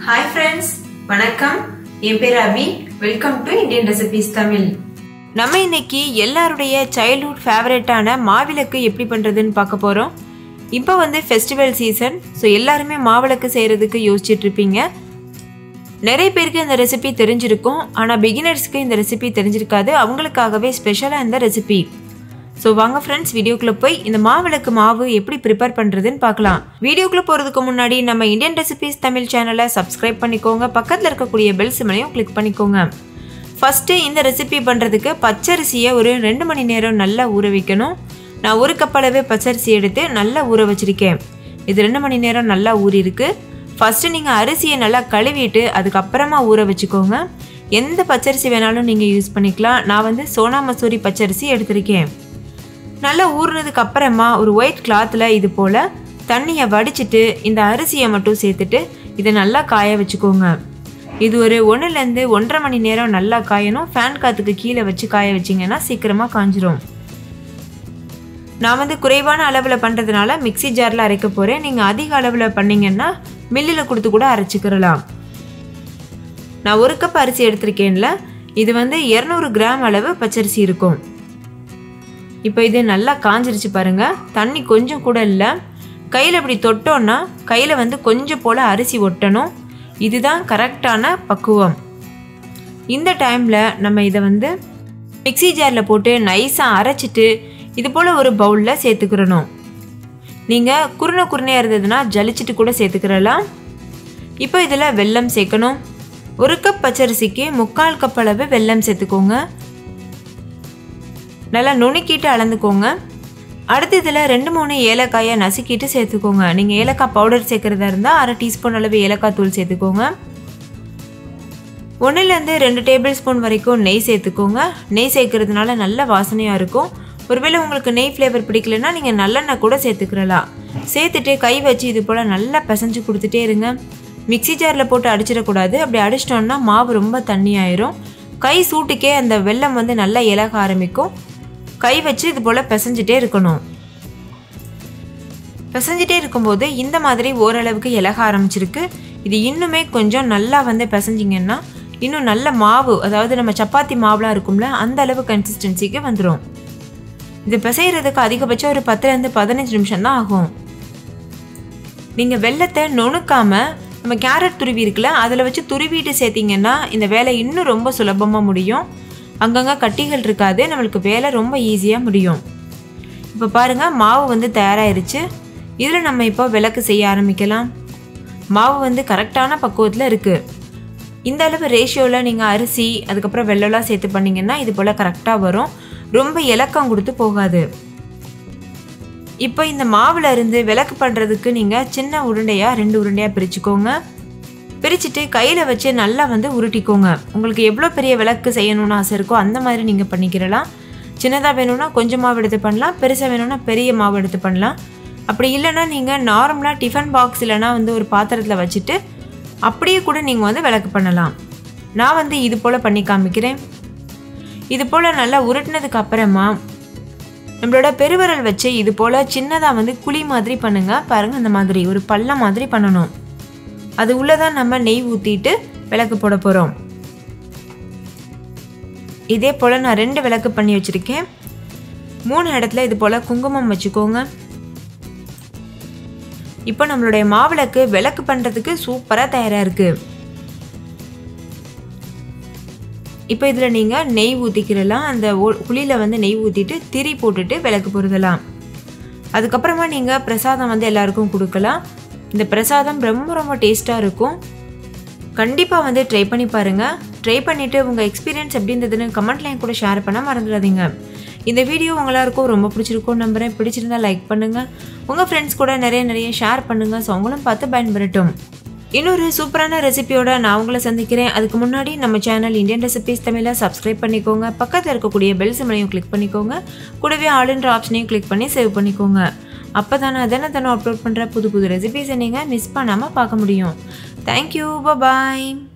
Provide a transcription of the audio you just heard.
hi friends வணக்கம் என் பேர் Abhi welcome to Indian recipes Tamil நம்ம இன்னைக்கு எல்லாருடைய சைல்ட்ஹுட் ஃபேவரட்டான மாவிளக்கு எப்படி பண்ணுறதுன்னு பார்க்க போகிறோம் இப்போ வந்து ஃபெஸ்டிவல் சீசன் ஸோ எல்லாருமே மாவிளக்கு செய்கிறதுக்கு யோசிச்சுட்டு இருப்பீங்க நிறைய பேருக்கு இந்த ரெசிபி தெரிஞ்சிருக்கும் ஆனால் பிகினர்ஸ்க்கு இந்த ரெசிபி தெரிஞ்சிருக்காது அவங்களுக்காகவே ஸ்பெஷலாக இந்த ரெசிபி ஸோ வாங்க ஃப்ரெண்ட்ஸ் வீடியோக்குள்ளே போய் இந்த மாவிளக்கு மாவு எப்படி ப்ரிப்பேர் பண்ணுறதுன்னு பார்க்கலாம் வீடியோக்குள்ளே போகிறதுக்கு முன்னாடி நம்ம இந்தியன் ரெசிபிஸ் தமிழ் சேனலை சப்ஸ்கிரைப் பண்ணிக்கோங்க பக்கத்தில் இருக்கக்கூடிய பெல் சிம்மனையும் கிளிக் பண்ணிக்கோங்க ஃபஸ்ட்டு இந்த ரெசிபி பண்ணுறதுக்கு பச்சரிசியை ஒரு ரெண்டு மணி நேரம் நல்லா ஊற வைக்கணும் நான் ஒரு கப் அளவு பச்சரிசி எடுத்து நல்லா ஊற வச்சுருக்கேன் இது ரெண்டு மணி நேரம் நல்லா ஊறிருக்கு ஃபஸ்ட்டு நீங்கள் அரிசியை நல்லா கழுவிட்டு அதுக்கப்புறமா ஊற வச்சுக்கோங்க எந்த பச்சரிசி வேணாலும் நீங்கள் யூஸ் பண்ணிக்கலாம் நான் வந்து சோனா மசூரி பச்சரிசி எடுத்திருக்கேன் நல்லா ஊறுனதுக்கு அப்புறமா ஒரு ஒயிட் கிளாத்தில் இது போல் தண்ணியை வடிச்சிட்டு இந்த அரிசியை மட்டும் சேர்த்துட்டு இதை நல்லா காய வச்சுக்கோங்க இது ஒரு ஒன்றுலேருந்து ஒன்றரை மணி நேரம் நல்லா காயணும் ஃபேன் காற்றுக்கு கீழே வச்சு காய வச்சிங்கன்னா சீக்கிரமாக காஞ்சிரும் நான் வந்து குறைவான அளவில் பண்ணுறதுனால மிக்சி ஜாரில் அரைக்க போகிறேன் நீங்கள் அதிக அளவில் பண்ணிங்கன்னா மில்லில் கொடுத்து கூட அரைச்சிக்கிறலாம் நான் ஒரு கப் அரிசி எடுத்திருக்கேன்ல இது வந்து இரநூறு கிராம் அளவு பச்சரிசி இருக்கும் இப்போ இது நல்லா காஞ்சிருச்சு பாருங்கள் தண்ணி கொஞ்சம் கூட இல்லை கையில் இப்படி தொட்டோன்னா கையில் வந்து கொஞ்சம் போல் அரிசி ஒட்டணும் இதுதான் கரெக்டான பக்குவம் இந்த டைமில் நம்ம இதை வந்து மிக்சி ஜாரில் போட்டு நைஸாக அரைச்சிட்டு இது போல் ஒரு பவுலில் சேர்த்துக்கிறணும் நீங்கள் குருணை குருணையாக இருந்ததுன்னா ஜலிச்சிட்டு கூட சேர்த்துக்கிறலாம் இப்போ இதில் வெல்லம் சேர்க்கணும் ஒரு கப் பச்சரிசிக்கு முக்கால் கப் அளவு வெல்லம் சேர்த்துக்கோங்க நல்லா நுணுக்கிட்டு அளந்துக்கோங்க அடுத்து இதில் ரெண்டு மூணு ஏலக்காயை நசுக்கிட்டு சேர்த்துக்கோங்க நீங்கள் ஏலக்காய் பவுடர் சேர்க்குறதா இருந்தால் அரை டீஸ்பூன் அளவு ஏலக்காய் தூள் சேர்த்துக்கோங்க ஒன்றுலேருந்து ரெண்டு டேபிள் ஸ்பூன் வரைக்கும் நெய் சேர்த்துக்கோங்க நெய் சேர்க்கறதுனால நல்ல வாசனையாக இருக்கும் ஒருவேளை உங்களுக்கு நெய் ஃப்ளேவர் பிடிக்கலன்னா நீங்கள் நல்லெண்ணெய் கூட சேர்த்துக்கிறலாம் சேர்த்துட்டு கை வச்சு இது போல் நல்லா பிசைஞ்சு கொடுத்துட்டே இருங்க மிக்சி ஜாரில் போட்டு அடிச்சிடக்கூடாது அப்படி அடிச்சிட்டோன்னா மாவு ரொம்ப தண்ணி ஆயிரும் கை சூட்டுக்கே அந்த வெல்லம் வந்து நல்லா இலக ஆரம்பிக்கும் கை வச்சு இது போல் பிசைஞ்சிட்டே இருக்கணும் பிசைஞ்சிட்டே இருக்கும்போது இந்த மாதிரி ஓரளவுக்கு இலக ஆரம்பிச்சிருக்கு இது இன்னுமே கொஞ்சம் நல்லா வந்து பிசைஞ்சிங்கன்னா இன்னும் நல்ல மாவு அதாவது நம்ம சப்பாத்தி மாவுலாம் இருக்கும்ல அந்த அளவு கன்சிஸ்டன்சிக்கு வந்துடும் இது பிசைகிறதுக்கு அதிகபட்சம் ஒரு பத்துலேருந்து பதினஞ்சு நிமிஷம் தான் ஆகும் நீங்கள் வெள்ளத்தை நுணுக்காமல் நம்ம கேரட் துருவி இருக்குல்ல அதில் வச்சு துருவிட்டு சேர்த்திங்கன்னா இந்த வேலை இன்னும் ரொம்ப சுலபமாக முடியும் அங்கங்கே கட்டிகள் இருக்காது நம்மளுக்கு வேலை ரொம்ப ஈஸியாக முடியும் இப்போ பாருங்கள் மாவு வந்து தயாராகிருச்சு இதில் நம்ம இப்போ விளக்கு செய்ய ஆரம்பிக்கலாம் மாவு வந்து கரெக்டான பக்குவத்தில் இருக்குது இந்த அளவு ரேஷியோவில் நீங்கள் அரிசி அதுக்கப்புறம் வெள்ளம்லாம் சேர்த்து பண்ணிங்கன்னா இது போல் கரெக்டாக வரும் ரொம்ப இலக்கம் கொடுத்து போகாது இப்போ இந்த மாவில் இருந்து விளக்கு பண்ணுறதுக்கு நீங்கள் சின்ன உருண்டையாக ரெண்டு உருண்டையாக பிரிச்சுக்கோங்க பிரிச்சுட்டு கையில் வச்சு நல்லா வந்து உருட்டிக்கோங்க உங்களுக்கு எவ்வளோ பெரிய விளக்கு செய்யணும்னு ஆசை இருக்கோ அந்த மாதிரி நீங்கள் பண்ணிக்கிறலாம் சின்னதாக வேணும்னா கொஞ்சம் மாவு எடுத்து பண்ணலாம் பெருசாக வேணும்னா பெரிய மாவு எடுத்து பண்ணலாம் அப்படி இல்லைன்னா நீங்கள் நார்மலாக டிஃபன் பாக்ஸ் இல்லைனா வந்து ஒரு பாத்திரத்தில் வச்சுட்டு அப்படியே கூட நீங்கள் வந்து விளக்கு பண்ணலாம் நான் வந்து இது போல் பண்ணி காமிக்கிறேன் இது போல் நல்லா உருட்டினதுக்கு அப்புறமா நம்மளோட பெருவிரல் வச்சு இது போல் சின்னதாக வந்து குழி மாதிரி பண்ணுங்கள் பாருங்கள் இந்த மாதிரி ஒரு பள்ளம் மாதிரி பண்ணணும் அது உள்ளே தான் நம்ம நெய் ஊற்றிட்டு விளக்கு போட போகிறோம் இதே போல் நான் ரெண்டு விளக்கு பண்ணி வச்சுருக்கேன் மூணு இடத்துல இது போல் குங்குமம் வச்சுக்கோங்க இப்போ நம்மளுடைய மாவிளக்கு விளக்கு பண்ணுறதுக்கு சூப்பராக தயாராக இருக்குது இப்போ இதில் நீங்கள் நெய் ஊற்றிக்கிறலாம் அந்த குழியில் வந்து நெய் ஊற்றிட்டு திரி போட்டுட்டு விளக்கு பொருதலாம் அதுக்கப்புறமா நீங்கள் பிரசாதம் வந்து எல்லாருக்கும் கொடுக்கலாம் இந்த பிரசாதம் ரொம்ப ரொம்ப டேஸ்ட்டாக இருக்கும் கண்டிப்பாக வந்து ட்ரை பண்ணி பாருங்கள் ட்ரை பண்ணிவிட்டு உங்கள் எக்ஸ்பீரியன்ஸ் எப்படி இருந்ததுன்னு கமெண்ட்லையும் கூட ஷேர் பண்ண மறந்துடாதீங்க இந்த வீடியோ உங்களாருக்கும் ரொம்ப பிடிச்சிருக்கும் நம்புகிறேன் பிடிச்சிருந்தா லைக் பண்ணுங்கள் உங்கள் ஃப்ரெண்ட்ஸ் கூட நிறைய நிறைய ஷேர் பண்ணுங்கள் ஸோ அவங்களும் பார்த்து பயன்பெறட்டும் இன்னொரு சூப்பரான ரெசிபியோட நான் உங்களை சந்திக்கிறேன் அதுக்கு முன்னாடி நம்ம சேனல் இந்தியன் ரெசிபிஸ் தமிழை சப்ஸ்கிரைப் பண்ணிக்கோங்க பக்கத்தில் இருக்கக்கூடிய பெல் சிம்மலையும் கிளிக் பண்ணிக்கோங்க கூடவே ஆளுன்ற ஆப்ஷனையும் கிளிக் பண்ணி சேவ் பண்ணிக்கோங்க அப்போ தானே தினம் தினம் அப்லோட் பண்ணுற புது புது ரெசிபிஸை நீங்கள் மிஸ் பண்ணாமல் பார்க்க முடியும் தேங்க்யூ பாய்